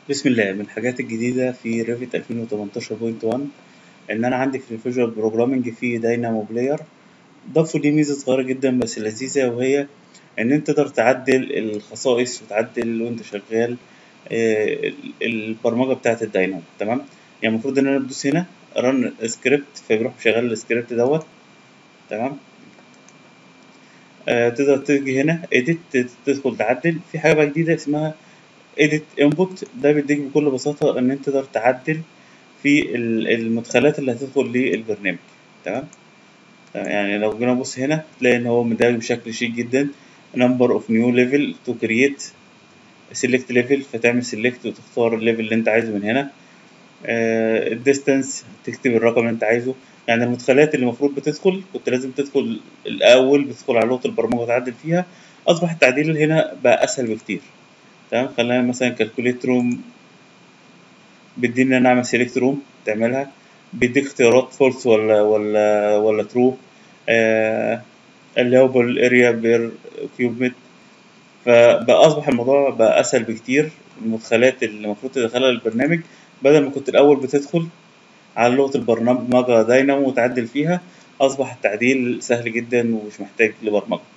بسم الله من الحاجات الجديدة في ريفت 2018.1 إن أنا عندي في الفيجوال بروجرامينج في داينامو بلاير ضافوا ليه ميزة صغيرة جدا بس لذيذة وهي إن أنت تقدر تعدل الخصائص وتعدل وأنت شغال آه، البرمجة بتاعة الداينامو تمام يعني المفروض إن أنا بدوس هنا رن سكريبت فبيروح مشغل السكريبت دوت تمام آه، تقدر تيجي هنا edit تدخل تعدل في حاجة بقى جديدة اسمها edit input ده بيديك بكل بساطة إن أنت تقدر تعدل في ال- المدخلات اللي هتدخل للبرنامج تمام يعني لو جينا نبص هنا تلاقي إن هو مدرج بشكل شيك جدا number of new level to create select level فتعمل select وتختار الليفل اللي أنت عايزه من هنا آه، الديستانس تكتب الرقم اللي أنت عايزه يعني المدخلات اللي المفروض بتدخل كنت لازم تدخل الأول بتدخل على لغة البرمجة وتعدل فيها أصبح التعديل هنا بقى أسهل بكتير تمام خلينا مثلا كالكوليت روم بيديني ان انا اعمل سيلكت روم تعملها بيديك اختيارات فولس ولا ولا ولا ترو آه اللي هو بالاريا بير كيوبمتر فبقى اصبح الموضوع بقى اسهل بكتير المدخلات اللي المفروض تدخلها للبرنامج بدل ما كنت الاول بتدخل على لغة البرمجة داينامو وتعدل فيها اصبح التعديل سهل جدا ومش محتاج لبرمجة